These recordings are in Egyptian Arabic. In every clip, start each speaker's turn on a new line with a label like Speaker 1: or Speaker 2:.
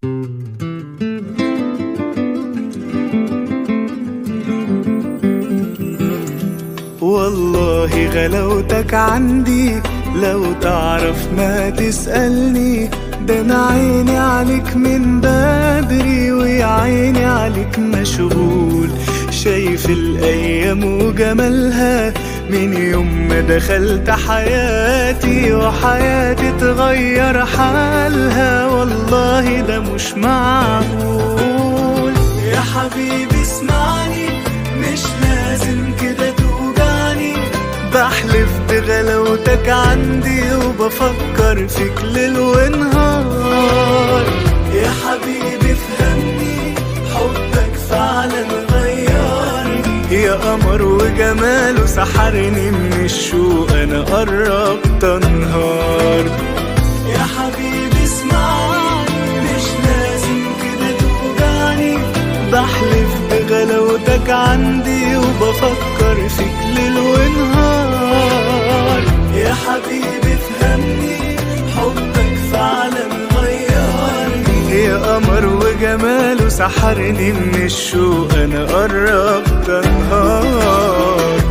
Speaker 1: والله غلاوتك عندي لو تعرف ما تسألني ده انا عيني عليك من بدري ويا عيني عليك مشغول شايف الايام وجمالها من يوم ما دخلت حياتي وحياتي تغير حالها والله ده مش معقول يا حبيبي اسمعني مش لازم كده توجعني بحلف بغلاوتك عندي وبفكر فيك ليل ونهار يا حبيبي فهمني حبك فعلا غيرني يا قمر وجماله سحرني من الشوق انا قربت انهار يا حبيبي اسمعني مش لازم كده توجعني بحلف بغلاوتك عندي وبفكر فيك ليل ونهار يا حبيبي فهمني حبك فعلا غيرني يا قمر وجماله سحرني من الشوق انا قربت انهار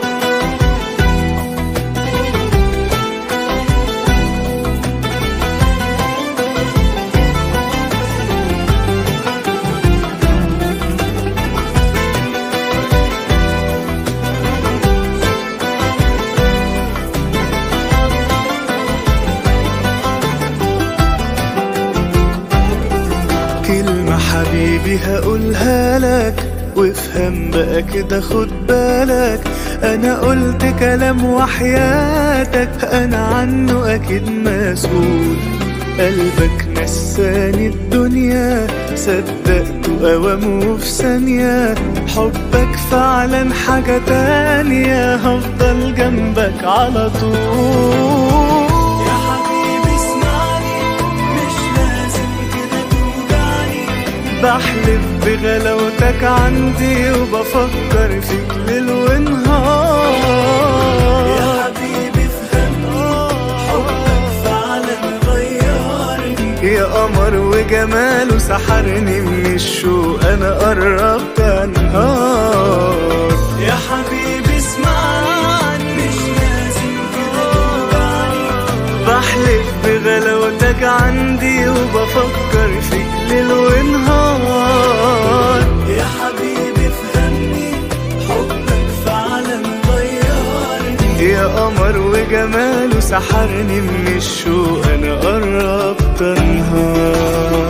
Speaker 1: كلمة حبيبي هقولها لك وافهم بقى كده خد بالك انا قلت كلام وحياتك انا عنه اكيد مسؤول قلبك نساني الدنيا صدقته اوامه في ثانية حبك فعلا حاجة تانية هفضل جنبك على طول يا حبيبي اسمعني مش لازم كده توجعني بحلف بغلاوتك عندي وبفكر فيك ليل ونهار يا حبيبي فهمني حبك فعلا غيرني يا قمر وجماله سحرني من الشوق انا قربت انهار يا حبيبي اسمعني مش لازم كده توجعني بحلف بغلاوتك عندي وبفكر فيك ليل ونهار يا حبيبي فهمني حبك فعلا غيرني يا قمر وجماله سحرني من الشوق انا قربت انهار